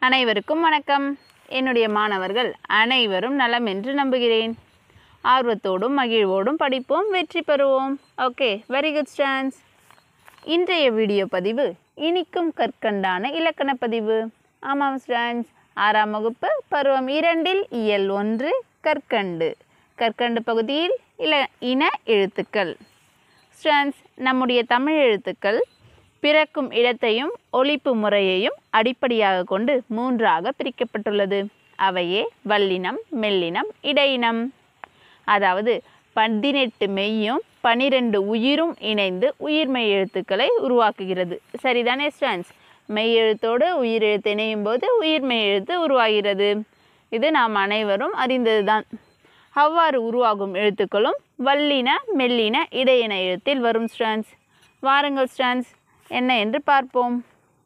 அனைவருக்கும் வணக்கம் என்னுடைய மாணவர்கள் அனைவரும் நலம் என்று நம்புகிறேன் ஆர்வத்தோடும் மகிழ்வோடும் படிப்போம் வெற்றி பெறுவோம் ஓகே வெரி குட் ஸ்டான்ஸ் இன்றைய வீடியோ பதிவு இனிக்கும் கற்கண்டான இலக்கண பதிவு ஆமாம் ஸ்டான்ஸ் ஆறாம் வகுப்பு பருவம் இரண்டில் இயல் ஒன்று கற்கண்டு கற்கண்டு பகுதியில் இல இன எழுத்துக்கள் ஸ்டான்ஸ் நம்முடைய தமிழ் எழுத்துக்கள் பிறக்கும் இடத்தையும் ஒலிப்பு முறையையும் அடிப்படையாக கொண்டு மூன்றாக பிரிக்கப்பட்டுள்ளது அவையே வல்லினம் மெல்லினம் இடையினம் அதாவது பதினெட்டு மெய்யும் பனிரெண்டு உயிரும் இணைந்து உயிர்மெய் எழுத்துக்களை உருவாக்குகிறது சரிதானே ஸ்டான்ஸ் மெய் எழுத்தோடு உயிர் எழுத்து இணையும் போது உயிர்மெய் எழுத்து உருவாகிறது இது நாம் அனைவரும் அறிந்ததுதான் அவ்வாறு உருவாகும் எழுத்துக்களும் வல்லின மெல்லின இடையின எழுத்தில் வரும் ஸ்டான்ஸ் வாருங்கள் ஸ்டான்ஸ் என்ன என்று பார்ப்போம்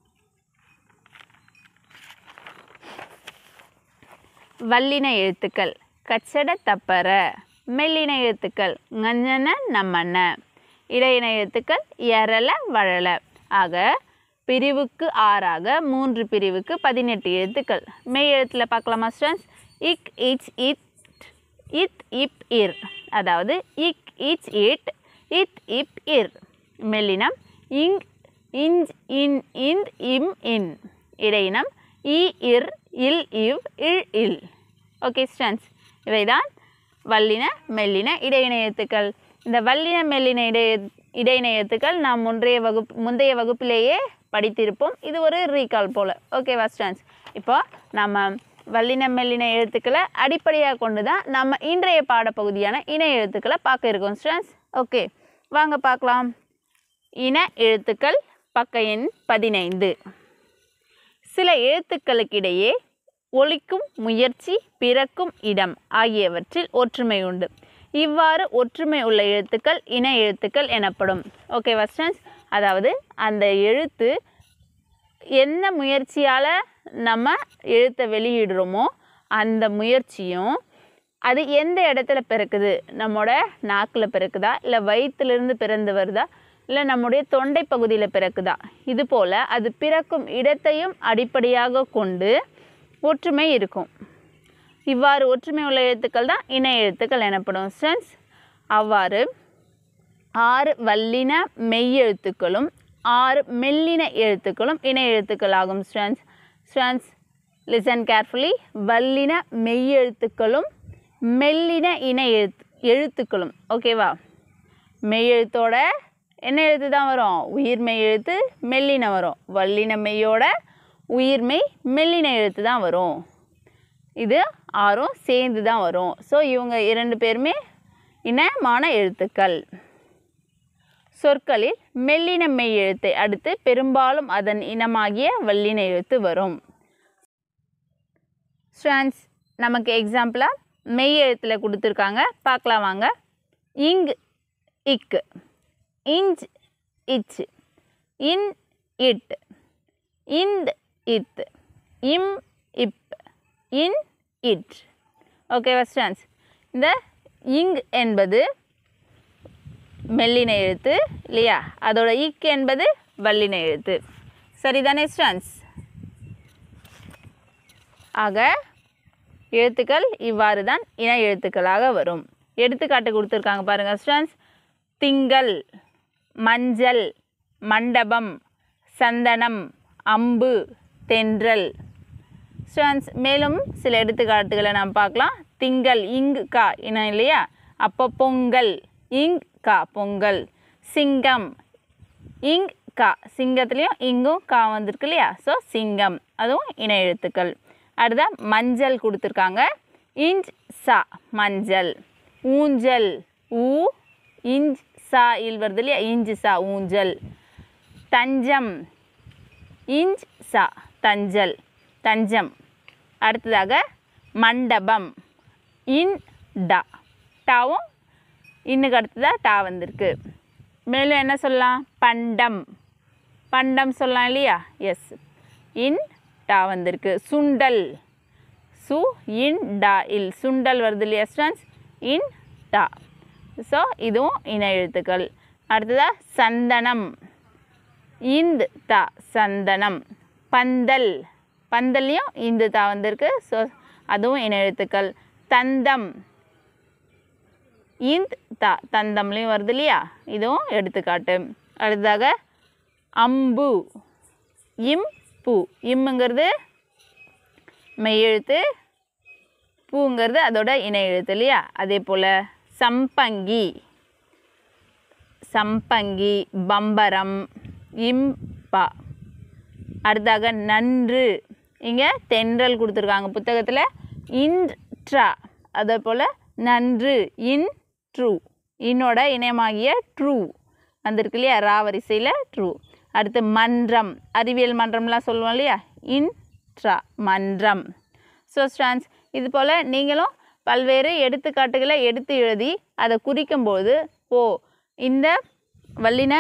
வல்லின எழுத்துக்கள் கச்சட தப்பற மெல்லின எழுத்துக்கள் ஞன நம்மன இடையின எழுத்துக்கள் எரல வழல ஆக பிரிவுக்கு ஆறாக மூன்று பிரிவுக்கு பதினெட்டு எழுத்துக்கள் மெய் எழுத்தில் பார்க்கலாமா ஸ்டூடெண்ட்ஸ் இக் இச் இட் இத் இப் இர் அதாவது இக் இச் இட் இத் இப் இர் மெல்லினம் இங் இஞ்ச் இன் இந்த் இம் இன் இடையினம் இ இர் இல் இவ் இல் இல் ஓகே ஸ்டூடெண்ட்ஸ் இவைதான் வல்லின மெல்லின இடையின எழுத்துக்கள் இந்த வல்லின மெல்லின இடை இடையின எழுத்துக்கள் நாம் முன்றைய வகுப்பு முந்தைய வகுப்பிலேயே படித்திருப்போம் இது ஒரு ரீகால் போல் ஓகேவா ஸ்டூடெண்ட்ஸ் இப்போ நம்ம வல்லின மெல்லின எழுத்துக்களை அடிப்படையாக கொண்டு தான் நம்ம இன்றைய பாடப்பகுதியான இன எழுத்துக்களை பார்க்க இருக்கோம் ஸ்டூடெண்ட்ஸ் ஓகே வாங்க பார்க்கலாம் இன எழுத்துக்கள் பக்க எண் பதினைந்து சில எழுத்துக்களுக்கிடையே ஒலிக்கும் முயற்சி பிறக்கும் இடம் ஆகியவற்றில் ஒற்றுமை உண்டு இவ்வாறு ஒற்றுமை உள்ள எழுத்துக்கள் இன எழுத்துக்கள் எனப்படும் ஓகேவா ஸ்டூடெண்ட்ஸ் அதாவது அந்த எழுத்து என்ன முயற்சியால் நம்ம எழுத்தை வெளியிடுறோமோ அந்த முயற்சியும் அது எந்த இடத்துல பிறக்குது நம்மளோட நாக்கில் பிறக்குதா இல்லை வயிற்றுலேருந்து பிறந்து வருதா இல்லை நம்முடைய தொண்டை பகுதியில் பிறக்குதா இது போல் அது பிறக்கும் இடத்தையும் அடிப்படையாக கொண்டு ஒற்றுமை இருக்கும் இவ்வாறு ஒற்றுமை உள்ள எழுத்துக்கள் தான் இணை எழுத்துக்கள் எனப்படும் ஸ்டூடெண்ட்ஸ் அவ்வாறு ஆறு வல்லின மெய் எழுத்துக்களும் ஆறு மெல்லின எழுத்துக்களும் இணை எழுத்துக்கள் ஆகும் ஸ்டூடெண்ட்ஸ் ஸ்டூடெண்ட்ஸ் லிசன் கேர்ஃபுல்லி வல்லின மெய் எழுத்துக்களும் மெல்லின இணை எழுத்து எழுத்துக்களும் ஓகேவா மெய் எழுத்தோட என்ன எழுத்து தான் வரும் உயிர்மெய் எழுத்து மெல்லின வரும் வல்லின மெய்யோட உயிர்மெய் மெல்லின எழுத்து தான் வரும் இது ஆறும் சேர்ந்து தான் வரும் ஸோ இவங்க இரண்டு பேருமே இனமான எழுத்துக்கள் சொற்களில் மெல்லின மெய் எழுத்தை அடுத்து பெரும்பாலும் அதன் இனமாகிய வல்லின எழுத்து வரும் ஸ்டூடெண்ட்ஸ் நமக்கு எக்ஸாம்பிளாக மெய் எழுத்தில் கொடுத்துருக்காங்க பார்க்கலாம் வாங்க இங் இக்கு இஞ்ச் இச் இன் இட் இந்த் இத் இம் இப் இன் இட் ஓகேவா ஸ்டூடெண்ட்ஸ் இந்த இங் என்பது மெல்லின எழுத்து இல்லையா அதோட இக் என்பது வல்லின எழுத்து சரிதானே ஸ்டூடெண்ட்ஸ் ஆக எழுத்துக்கள் இவ்வாறு தான் இன எழுத்துக்களாக வரும் எடுத்துக்காட்டு கொடுத்துருக்காங்க பாருங்கள் ஸ்டூடெண்ட்ஸ் திங்கள் மஞ்சள் மண்டபம் சந்தனம் அம்பு தென்றல் ஸ்டூடெண்ட்ஸ் மேலும் சில எடுத்துக்காட்டுகளை நாம் பார்க்கலாம் திங்கள் இங்கு கா இனம் இல்லையா அப்போ பொங்கல் இங் கா பொங்கல் சிங்கம் இங் கா சிங்கத்துலேயும் இங்கும் கா வந்திருக்கு இல்லையா ஸோ சிங்கம் அதுவும் இன எழுத்துக்கள் அடுத்தா மஞ்சள் கொடுத்துருக்காங்க இஞ்ச் சா மஞ்சள் ஊஞ்சல் ஊ இஞ்ச் சா இல் வருது இல்லையா இஞ்சு சா ஊஞ்சல் தஞ்சம் இஞ்ச் சா தஞ்சல் தஞ்சம் அடுத்ததாக மண்டபம் இன் டா டாவும் இன்னுக்கு அடுத்ததாக டா வந்திருக்கு மேலும் என்ன சொல்லலாம் பண்டம் பண்டம் சொல்லலாம் இல்லையா எஸ் இன் டா வந்திருக்கு சுண்டல் சு இன் டா இல் சுண்டல் வருது இல்லையா ஸ்டூடெண்ட்ஸ் இன் டா ஸோ இதுவும் இன எழுத்துக்கள் அடுத்ததாக சந்தனம் இந்த் த சந்தனம் பந்தல் பந்தல்லையும் இந்து தா வந்திருக்கு ஸோ அதுவும் இன எழுத்துக்கள் தந்தம் இந்த் தா தந்தம்லையும் வருது இல்லையா இதுவும் எடுத்துக்காட்டு அடுத்ததாக அம்பு இம் பூ இம்முங்கிறது மெய்யெழுத்து பூங்கிறது அதோட இணை எழுத்து இல்லையா அதே போல் சம்பங்கி சம்பங்கி பம்பரம் இம்பா அடுத்தாக நன்று இங்கே தென்றல் கொடுத்துருக்காங்க புத்தகத்தில் இன்ட்ரா அதே போல் நன்று இன் ட்ரூ இன்னோட இணையமாகிய ட்ரூ வந்திருக்கு இல்லையா ரா வரிசையில் ட்ரூ அடுத்து மன்றம் அறிவியல் மன்றம்லாம் சொல்லுவோம் இல்லையா இன்ட்ரா மன்றம் ஸோ ஸ்டான்ஸ் இது போல் நீங்களும் பல்வேறு எடுத்துக்காட்டுகளை எடுத்து எழுதி அதை குறிக்கும்போது ஓ இந்த வல்லின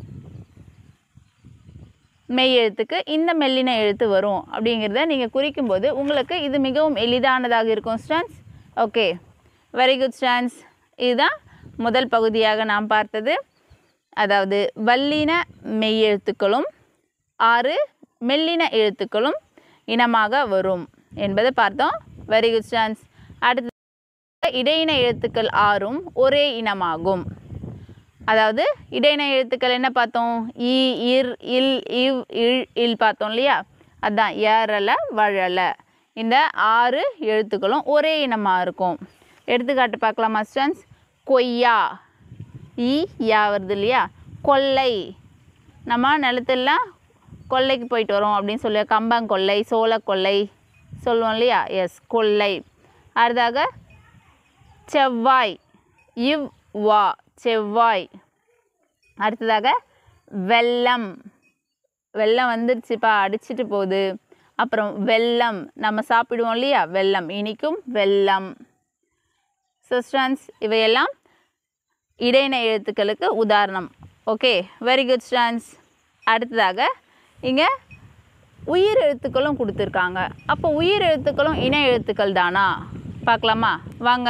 மெய் எழுத்துக்கு இந்த மெல்லின எழுத்து வரும் அப்படிங்கிறத நீங்கள் குறிக்கும்போது உங்களுக்கு இது மிகவும் எளிதானதாக இருக்கும் students okay very good students இதுதான் முதல் பகுதியாக நாம் பார்த்தது அதாவது வல்லின மெய் எழுத்துக்களும் ஆறு மெல்லின எழுத்துக்களும் இனமாக வரும் என்பதை பார்த்தோம் வெரி குட் ஸ்டான்ஸ் அடுத்து இடையின எழுத்துக்கள் ஆறும் ஒரே இனமாகும் அதாவது இடையின எழுத்துக்கள் என்ன பார்த்தோம் இ இர் இல் இவ் இல் இல் பார்த்தோம் இல்லையா அதான் ஏறல வழல இந்த ஆறு எழுத்துக்களும் ஒரே இனமாக இருக்கும் எடுத்துக்காட்டு பார்க்கலாமா ஸ்டன்ஸ் கொய்யா இ யா வருது இல்லையா கொல்லை நம்ம நிலத்தெல்லாம் கொல்லைக்கு போயிட்டு வரோம் அப்படின்னு சொல்லி கம்பங்கொல்லை சோளக்கொல்லை சொல்லுவோம் இல்லையா எஸ் கொல்லை அடுத்தாக செவ்வாய் இவ் வா செவ்வாய் அடுத்ததாக வெள்ளம் வெள்ளம் வந்துருச்சுப்பா அடிச்சிட்டு போகுது அப்புறம் வெள்ளம் நம்ம சாப்பிடுவோம் இல்லையா வெள்ளம் இனிக்கும் வெள்ளம் சிஸ்டன்ஸ் இவையெல்லாம் இடையின எழுத்துக்களுக்கு உதாரணம் ஓகே வெரி குட் ஸ்டான்ஸ் அடுத்ததாக இங்கே உயிர் எழுத்துக்களும் கொடுத்துருக்காங்க அப்போ உயிர் எழுத்துக்களும் இணை எழுத்துக்கள் தானா பார்க்கலாமா வாங்க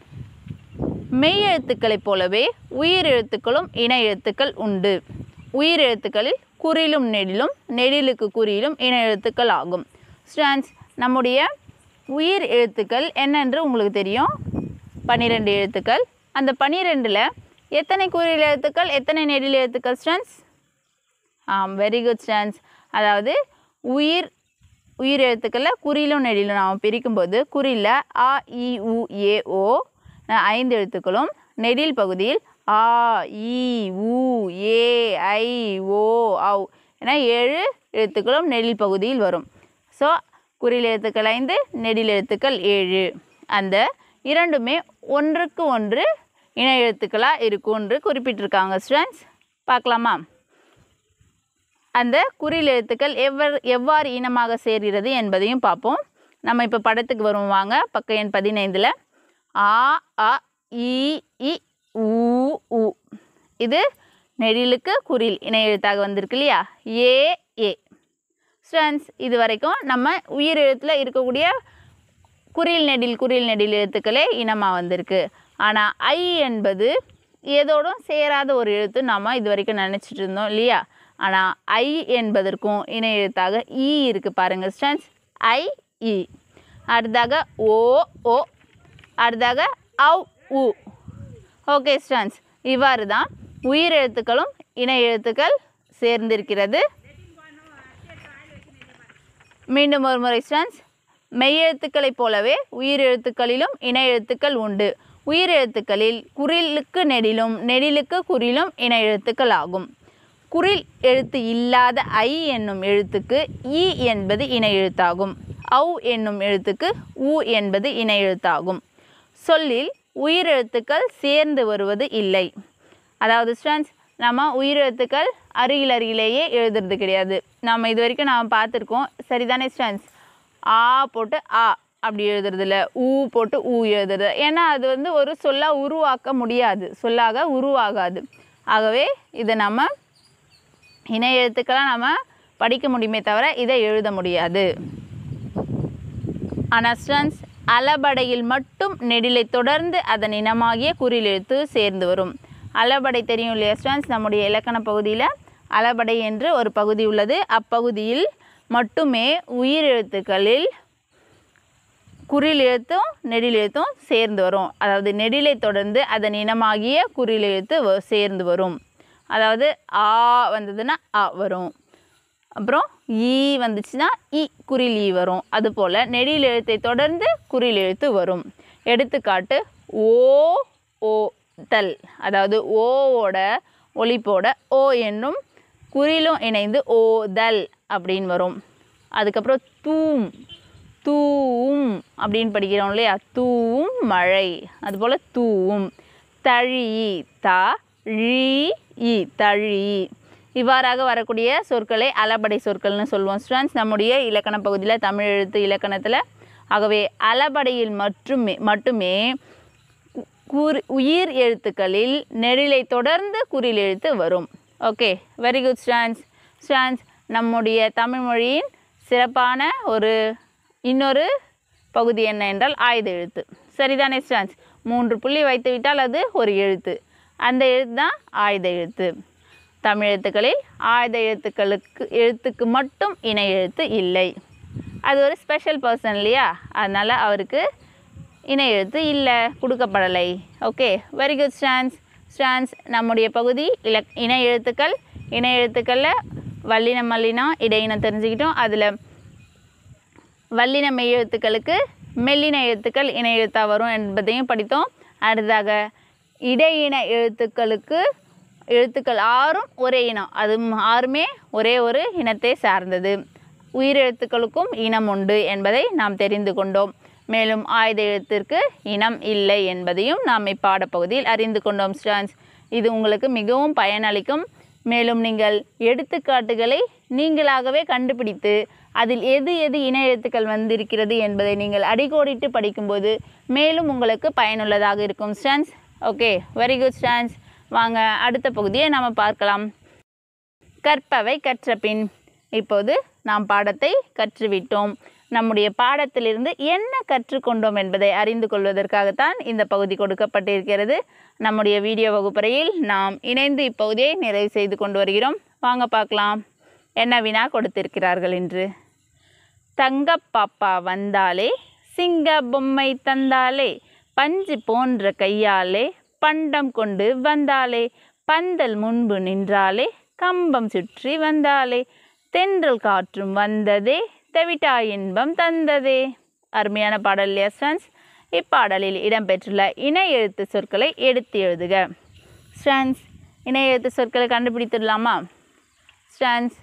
மெய் எழுத்துக்களைப் போலவே உயிர் எழுத்துக்களும் இணை எழுத்துக்கள் உண்டு உயிர் எழுத்துக்களில் குறிலும் நெடிலும் நெடிலுக்கு குறியிலும் இணை எழுத்துக்கள் ஆகும் ஸ்டான்ஸ் நம்முடைய உயிர் எழுத்துக்கள் என்னென்று உங்களுக்கு தெரியும் பன்னிரெண்டு எழுத்துக்கள் அந்த பன்னிரெண்டில் எத்தனை குறியில் எழுத்துக்கள் எத்தனை நெடில் எழுத்துக்கள் stance am very good stance அதாவது உயிர் உயிர் எழுத்துக்களில் குறியிலும் நெடிலும் நாம் பிரிக்கும்போது குறியில் ஆ இ உ ஏ ஓ ஐந்து எழுத்துக்களும் நெடில் பகுதியில் ஆ இ உ ஏ ஐ ஓ ஔ என ஏழு எழுத்துக்களும் நெடில் பகுதியில் வரும் ஸோ குறில் எழுத்துக்கள் ஐந்து நெடில் எழுத்துக்கள் ஏழு அந்த இரண்டுமே ஒன்றுக்கு ஒன்று இணை எழுத்துக்களாக இருக்கும்னு குறிப்பிட்டிருக்காங்க ஸ்டூடெண்ட்ஸ் பார்க்கலாமா அந்த குறில் எழுத்துக்கள் எவ்வாறு எவ்வாறு இனமாக சேர்கிறது என்பதையும் பார்ப்போம் நம்ம இப்போ படத்துக்கு வருவோம் வாங்க பக்க எண் பதினைந்தில் ஆ அ இ இ ஊ உ இது நெடிலுக்கு குறில் இணை எழுத்தாக வந்திருக்கு இல்லையா ஏ ஏ ஸ்டூடெண்ட்ஸ் இது வரைக்கும் நம்ம உயிர் எழுத்தில் இருக்கக்கூடிய குறில் நெடில் குறில் நெடில் எழுத்துக்களே இனமாக வந்திருக்கு ஆனால் ஐ என்பது ஏதோடும் சேராத ஒரு எழுத்து நாம் இது வரைக்கும் நினச்சிட்டு இருந்தோம் இல்லையா ஆனால் ஐ என்பதற்கும் இணை எழுத்தாக ஈ இருக்குது பாருங்கள் ஸ்டூடெண்ட்ஸ் ஐ இ அடுத்தாக ஓ ஓ அடுத்தாக அவ் உ ஓகே ஸ்டூடெண்ட்ஸ் இவ்வாறு தான் உயிர் எழுத்துக்களும் இணை எழுத்துக்கள் சேர்ந்திருக்கிறது மீண்டும் ஒரு முறை ஸ்டூடெண்ட்ஸ் மெய்யெழுத்துக்களைப் போலவே உயிர் எழுத்துக்களிலும் இணை எழுத்துக்கள் உண்டு உயிர் எழுத்துக்களில் குறிலுக்கு நெடிலும் நெடிலுக்கு குறிலும் இணை எழுத்துக்கள் ஆகும் குறில் எழுத்து இல்லாத ஐ என்னும் எழுத்துக்கு இ என்பது இணை எழுத்தாகும் ஔ என்னும் எழுத்துக்கு உ என்பது இணை எழுத்தாகும் சொல்லில் உயிர் எழுத்துக்கள் சேர்ந்து வருவது இல்லை அதாவது ஸ்டூடெண்ட்ஸ் நம்ம உயிரெழுத்துக்கள் அருகில் அருகிலேயே எழுதுறது கிடையாது நம்ம இது வரைக்கும் நாம் பார்த்துருக்கோம் சரிதானே ஸ்டூடெண்ட்ஸ் ஆ போட்டு ஆ அப்படி எழுதுறதில்ல ஊ போட்டு ஊ எழுதுறது ஏன்னா அது வந்து ஒரு சொல்லாக உருவாக்க முடியாது சொல்லாக உருவாகாது ஆகவே இதை நம்ம இணை எழுத்துக்களாக நம்ம படிக்க முடியுமே தவிர இதை எழுத முடியாது ஆனால் ஸ்டூடெண்ட்ஸ் அளபடையில் மட்டும் நெடிலை தொடர்ந்து அதன் இனமாகிய குறில் எழுத்து சேர்ந்து வரும் அளபடை தெரியும் இல்லையா ஸ்டூடெண்ட்ஸ் நம்முடைய இலக்கண பகுதியில் அளபடை என்று ஒரு பகுதி உள்ளது அப்பகுதியில் மட்டுமே உயிர் எழுத்துக்களில் குறில் எழுத்தும் நெடில் எழுத்தும் சேர்ந்து வரும் அதாவது நெடிலை தொடர்ந்து அதன் இனமாகிய குறில் எழுத்து வ- சேர்ந்து வரும் அதாவது ஆ வந்ததுன்னா அ வரும் அப்புறம் ஈ வந்துச்சுன்னா இ குறில் ஈ வரும் அதுபோல் நெடில் எழுத்தை தொடர்ந்து குறில் எழுத்து வரும் எடுத்துக்காட்டு ஓ ஓ தல் அதாவது ஓவோட ஒலிப்போட ஓ என்னும் குறிலும் இணைந்து ஓதல் அப்படின்னு வரும் அதுக்கப்புறம் தூம் தூவும் அப்படின்னு படிக்கிறோம் இல்லையா தூவும் மழை அதுபோல் தூவும் தழி த ழி இ தழி இவ்வாறாக வரக்கூடிய சொற்களை அளபடை சொற்கள்னு சொல்லுவோம் ஸ்டூடெண்ட்ஸ் நம்முடைய இலக்கண பகுதியில் தமிழ் எழுத்து இலக்கணத்தில் ஆகவே அளபடையில் மட்டுமே மட்டுமே கு- குறி உயிர் எழுத்துக்களில் நெடிலை தொடர்ந்து குறில் எழுத்து வரும் okay very good students students நம்முடைய தமிழ் மொழியின் சிறப்பான ஒரு இன்னொரு பகுதி என்ன என்றால் ஆயுத எழுத்து சரிதானே ஸ்டான்ஸ் மூன்று புள்ளி வைத்து விட்டால் அது ஒரு எழுத்து அந்த எழுத்து தான் ஆயுத எழுத்து தமிழ் எழுத்துக்களில் ஆயுத எழுத்துக்களுக்கு எழுத்துக்கு மட்டும் இணை எழுத்து இல்லை அது ஒரு ஸ்பெஷல் பர்சன் இல்லையா அதனால் அவருக்கு இணை எழுத்து இல்லை கொடுக்கப்படலை okay very good students students நம்முடைய பகுதி இலக் இணை எழுத்துக்கள் இணை எழுத்துக்களில் வல்லினம் மல்லினம் இடையினம் தெரிஞ்சுக்கிட்டோம் அதில் வல்லின மெய் எழுத்துக்களுக்கு மெல்லின எழுத்துக்கள் இணை எழுத்தாக வரும் என்பதையும் படித்தோம் அடுத்ததாக இடையின எழுத்துக்களுக்கு எழுத்துக்கள் ஆறும் ஒரே இனம் அது ஆறுமே ஒரே ஒரு இனத்தை சார்ந்தது உயிரெழுத்துக்களுக்கும் இனம் உண்டு என்பதை நாம் தெரிந்து கொண்டோம் மேலும் ஆயுத எழுத்திற்கு இனம் இல்லை என்பதையும் நாம் இப்பாடப்பகுதியில் அறிந்து கொண்டோம் ஸ்டான்ஸ் இது உங்களுக்கு மிகவும் பயனளிக்கும் மேலும் நீங்கள் எடுத்துக்காட்டுகளை நீங்களாகவே கண்டுபிடித்து அதில் எது எது இன எழுத்துக்கள் வந்திருக்கிறது என்பதை நீங்கள் அடிக்கோடிட்டு படிக்கும்போது மேலும் உங்களுக்கு பயனுள்ளதாக இருக்கும் students okay very good students வாங்க அடுத்த பகுதியை நாம் பார்க்கலாம் கற்பவை கற்ற பின் இப்போது நாம் பாடத்தை கற்றுவிட்டோம் நம்முடைய பாடத்திலிருந்து என்ன கற்றுக்கொண்டோம் என்பதை அறிந்து கொள்வதற்காகத்தான் இந்த பகுதி கொடுக்கப்பட்டிருக்கிறது நம்முடைய வீடியோ வகுப்பறையில் நாம் இணைந்து இப்பகுதியை நிறைவு செய்து கொண்டு வருகிறோம் வாங்க பார்க்கலாம் என்ன வினா கொடுத்திருக்கிறார்கள் என்று தங்க பாப்பா வந்தாலே சிங்க பொம்மை தந்தாலே பஞ்சு போன்ற கையாலே பண்டம் கொண்டு வந்தாலே பந்தல் முன்பு நின்றாலே கம்பம் சுற்றி வந்தாலே தென்றல் காற்றும் வந்ததே தெவிட்டா இன்பம் தந்ததே அருமையான பாடல் இல்லையா ஸ்டான்ஸ் இப்பாடலில் இடம்பெற்றுள்ள இணை எழுத்து சொற்களை எடுத்து எழுதுக ஸ்டான்ஸ் இணை எழுத்து சொற்களை கண்டுபிடித்துடலாமா ஸ்டான்ஸ்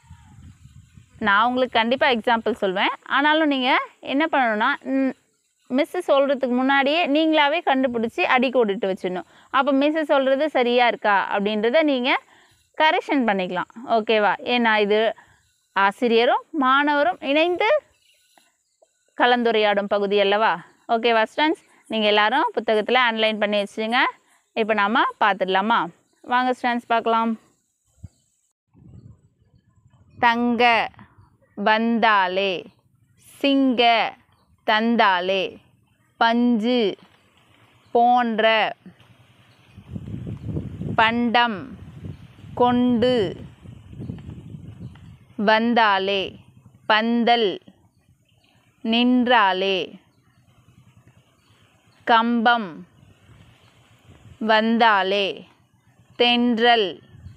நான் உங்களுக்கு கண்டிப்பாக எக்ஸாம்பிள் சொல்வேன் ஆனாலும் நீங்கள் என்ன பண்ணணும்னா மிஸ்ஸு சொல்கிறதுக்கு முன்னாடியே நீங்களாவே கண்டுபிடிச்சி அடிக்கோடிட்டு வச்சிடணும் அப்போ மிஸ்ஸு சொல்கிறது சரியாக இருக்கா அப்படின்றத நீங்கள் கரெக்ஷன் பண்ணிக்கலாம் ஓகேவா ஏன்னா இது ஆசிரியரும் மாணவரும் இணைந்து கலந்துரையாடும் பகுதி அல்லவா ஓகேவா ஸ்டூடெண்ட்ஸ் நீங்கள் எல்லாரும் புத்தகத்தில் அன்லைன் பண்ணி வச்சுங்க இப்போ நாம் பார்த்துடலாமா வாங்க ஸ்டூடெண்ட்ஸ் பார்க்கலாம் தங்க வந்தாலே சிங்க தந்தாலே பஞ்சு போன்ற பண்டம் கொண்டு வந்தாலே பந்தல் நின்றாலே கம்பம் வந்தாலே தென்றல்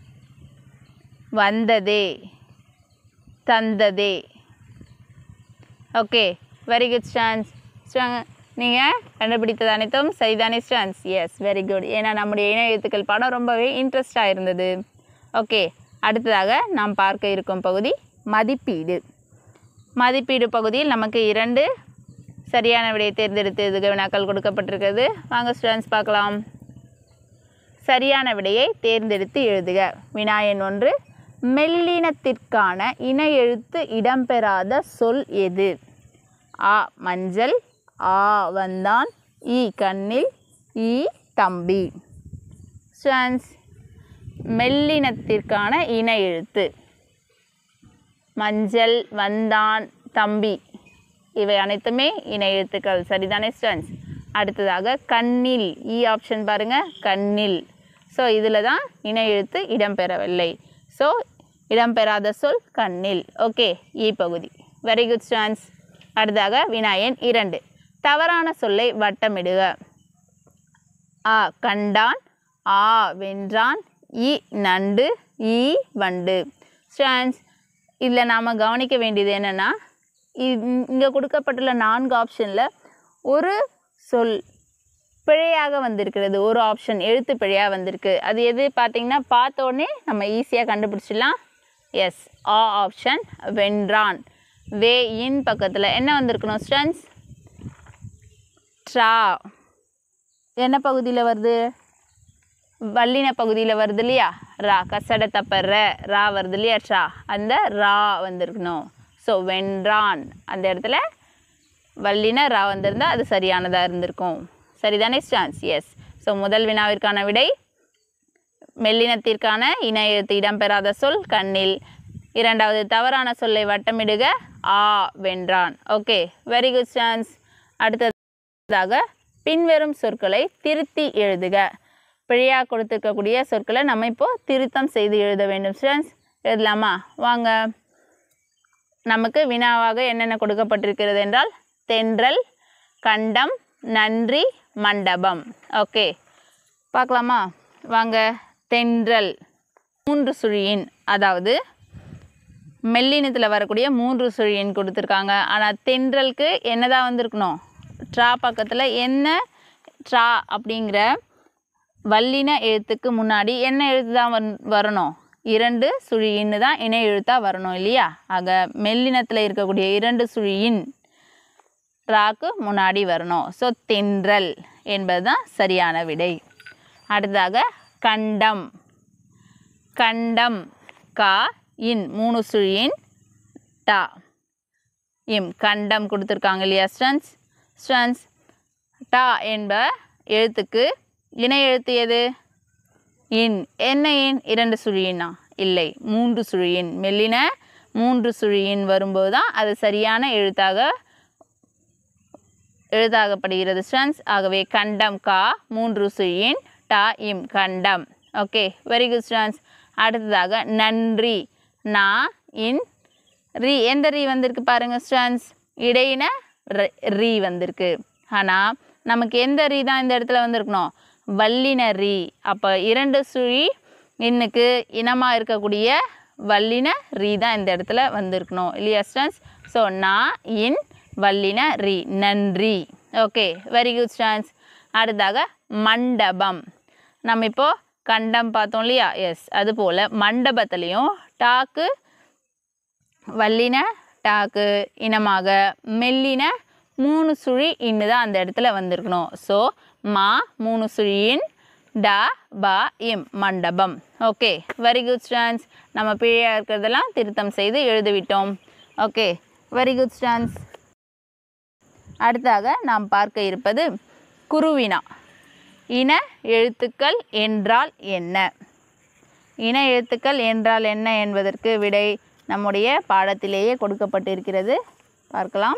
வந்ததே தந்ததே ஓகே வெரி குட் ஸ்டான்ஸ் நீங்கள் கண்டுபிடித்தது அனைத்தும் சரிதானே ஸ்டான்ஸ் எஸ் வெரி குட் ஏன்னா நம்முடைய இணை எழுத்துக்கள் பாடம் ரொம்பவே இன்ட்ரெஸ்டாக இருந்தது ஓகே அடுத்ததாக நாம் பார்க்க இருக்கும் பகுதி மதிப்பீடு மதிப்பீடு பகுதியில் நமக்கு இரண்டு சரியான விடையை தேர்ந்தெடுத்து எழுதுக வினாக்கள் கொடுக்கப்பட்டிருக்கிறது வாங்க ஸ்டூடெண்ட்ஸ் பார்க்கலாம் சரியான விடையை தேர்ந்தெடுத்து எழுதுக வினாயன் ஒன்று மெல்லினத்திற்கான இணை எழுத்து இடம்பெறாத சொல் எது ஆ மஞ்சள் ஆ வந்தான் ஈ கண்ணில் ஈ தம்பி ஸ்டூடெண்ட்ஸ் மெல்லினத்திற்கான இணை எழுத்து மஞ்சள் வந்தான் தம்பி இவை அனைத்துமே இணை எழுத்துக்கள் சரிதானே ஸ்டூடெண்ட்ஸ் அடுத்ததாக கண்ணில் இ ஆப்ஷன் பாருங்க கண்ணில் ஸோ இதில் தான் இணை எழுத்து இடம்பெறவில்லை ஸோ இடம்பெறாத சொல் கண்ணில் ஓகே இ பகுதி வெரி குட் ஸ்டான்ஸ் அடுத்தாக வினாயன் இரண்டு தவறான சொல்லை வட்டமிடுக ஆ கண்டான் ஆ வென்றான் இ நண்டு ஈ வண்டு ஸ்டான்ஸ் இதில் நாம் கவனிக்க வேண்டியது என்னென்னா இங்கே கொடுக்கப்பட்டுள்ள நான்கு ஆப்ஷனில் ஒரு சொல் பிழையாக வந்திருக்கிறது ஒரு ஆப்ஷன் எழுத்து பிழையாக வந்திருக்கு அது எது பார்த்தீங்கன்னா பார்த்த உடனே நம்ம ஈஸியாக கண்டுபிடிச்சிடலாம் எஸ் ஆ ஆப்ஷன் வென்றான் வே இன் பக்கத்தில் என்ன வந்திருக்கணும் ஸ்டன்ஸ் ட்ரா என்ன பகுதியில் வருது வல்லின பகுதியில் வருது இல்லையா ரா கசட தப்பற ரா வருது இல்லையா ட்ரா அந்த ரா வந்திருக்கணும் ஸோ வென்றான் அந்த இடத்துல வல்லின ரா வந்திருந்தா அது சரியானதாக இருந்திருக்கும் சரிதானே ஸ்டான்ஸ் எஸ் ஸோ முதல் வினாவிற்கான விடை மெல்லினத்திற்கான இன எழுத்து இடம்பெறாத சொல் கண்ணில் இரண்டாவது தவறான சொல்லை வட்டமிடுக ஆ வென்றான் ஓகே வெரி குட் ஸ்டான்ஸ் அடுத்ததாக பின்வரும் சொற்களை திருத்தி எழுதுக பிழையாக கொடுத்துருக்கக்கூடிய சொற்களை நம்ம இப்போ திருத்தம் செய்து எழுத வேண்டும் ஸ்டூடெண்ட்ஸ் எழுதலாமா வாங்க நமக்கு வினாவாக என்னென்ன கொடுக்கப்பட்டிருக்கிறது என்றால் தென்றல் கண்டம் நன்றி மண்டபம் ஓகே பார்க்கலாமா வாங்க தென்றல் மூன்று சுழியின் அதாவது மெல்லினத்தில் வரக்கூடிய மூன்று சுழியின் கொடுத்துருக்காங்க ஆனால் தென்றலுக்கு என்னதான் வந்திருக்கணும் ட்ரா பக்கத்தில் என்ன ட்ரா அப்படிங்கிற வல்லின எழுத்துக்கு முன்னாடி என்ன எழுத்து தான் வந் வரணும் இரண்டு சுழியின்னு தான் இணை எழுத்தாக வரணும் இல்லையா ஆக மெல்லினத்தில் இருக்கக்கூடிய இரண்டு சுழியின் ராக்கு முன்னாடி வரணும் ஸோ தென்றல் என்பது தான் சரியான விடை அடுத்ததாக கண்டம் கண்டம் கா இன் மூணு சுழியின் டா இம் கண்டம் கொடுத்துருக்காங்க இல்லையா ஸ்டன்ஸ் ஸ்டன்ஸ் டா என்ப எழுத்துக்கு இணை எழுத்து எது இன் என்ன இன் இரண்டு சுழியினா இல்லை மூன்று சுழியின் மெல்லின மூன்று சுழியின் வரும்போது தான் அது சரியான எழுத்தாக எழுதாகப்படுகிறது ஸ்டன்ஸ் ஆகவே கண்டம் கா மூன்று சுழியின் டா இம் கண்டம் ஓகே வெரி குட் ஸ்டன்ஸ் அடுத்ததாக நன்றி நா இன் ரீ எந்த ரீ வந்திருக்கு பாருங்க ஸ்டன்ஸ் இடையின ர- ரீ வந்திருக்கு ஆனால் நமக்கு எந்த ரீ தான் இந்த இடத்துல வந்திருக்கணும் வல்லின ரீ அப்போ இரண்டு சுழி இன்னுக்கு இனமாக இருக்கக்கூடிய வல்லின ரீ தான் இந்த இடத்துல வந்திருக்கணும் இல்லையா ஸ்டன்ஸ் ஸோ நான் இன் வல்லின ரீ நன்றி ஓகே வெரி குட் ஸ்டான்ஸ் அடுத்தாக மண்டபம் நம்ம இப்போ கண்டம் பார்த்தோம் இல்லையா எஸ் அதுபோல் மண்டபத்துலேயும் டாக்கு வல்லின டாக்கு இனமாக மெல்லின மூணு சுழி இன்னு தான் அந்த இடத்துல வந்திருக்கணும் ஸோ மா மூணு சுழியின் டா பா இம் மண்டபம் ஓகே வெரி குட் ஸ்டான்ஸ் நம்ம பிழையாக இருக்கிறதெல்லாம் திருத்தம் செய்து எழுதிவிட்டோம் ஓகே வெரி குட் ஸ்டான்ஸ் அடுத்தாக நாம் பார்க்க இருப்பது குருவினா இன எழுத்துக்கள் என்றால் என்ன இன எழுத்துக்கள் என்றால் என்ன என்பதற்கு விடை நம்முடைய பாடத்திலேயே கொடுக்கப்பட்டிருக்கிறது பார்க்கலாம்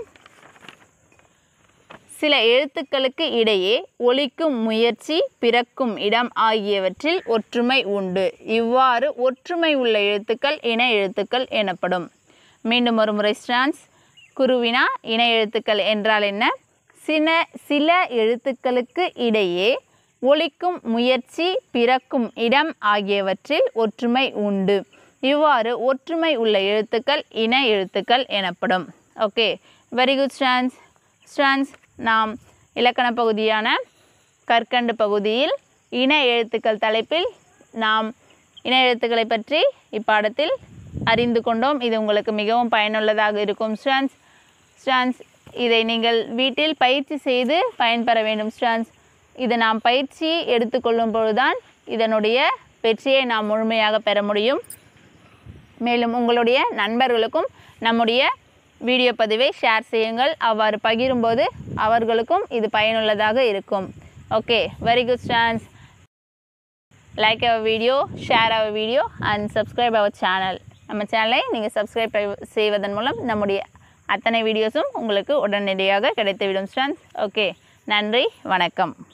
சில எழுத்துக்களுக்கு இடையே ஒலிக்கும் முயற்சி பிறக்கும் இடம் ஆகியவற்றில் ஒற்றுமை உண்டு இவ்வாறு ஒற்றுமை உள்ள எழுத்துக்கள் இன எழுத்துக்கள் எனப்படும் மீண்டும் ஒரு முறை ஸ்டான்ஸ் குருவினா இன எழுத்துக்கள் என்றால் என்ன சில சில எழுத்துக்களுக்கு இடையே ஒலிக்கும் முயற்சி பிறக்கும் இடம் ஆகியவற்றில் ஒற்றுமை உண்டு இவ்வாறு ஒற்றுமை உள்ள எழுத்துக்கள் இன எழுத்துக்கள் எனப்படும் okay very good students students நாம் இலக்கண பகுதியான கற்கண்டு பகுதியில் இன எழுத்துக்கள் தலைப்பில் நாம் இன எழுத்துக்களை பற்றி இப்பாடத்தில் அறிந்து கொண்டோம் இது உங்களுக்கு மிகவும் பயனுள்ளதாக இருக்கும் ஸ்டான்ஸ் ஸ்டான்ஸ் இதை நீங்கள் வீட்டில் பயிற்சி செய்து பயன்பெற வேண்டும் ஸ்டான்ஸ் இது நாம் பயிற்சி எடுத்துக்கொள்ளும் பொழுதுதான் இதனுடைய வெற்றியை நாம் முழுமையாக பெற முடியும் மேலும் உங்களுடைய நண்பர்களுக்கும் நம்முடைய வீடியோ பதிவை ஷேர் செய்யுங்கள் அவ்வாறு பகிரும்போது அவர்களுக்கும் இது பயனுள்ளதாக இருக்கும் okay very good students like our video share our video and subscribe our channel நம்ம சேனலை நீங்கள் சப்ஸ்கிரைப் செய்வதன் மூலம் நம்முடைய அத்தனை வீடியோஸும் உங்களுக்கு உடனடியாக கிடைத்துவிடும் ஸ்டான்ஸ் ஓகே நன்றி வணக்கம்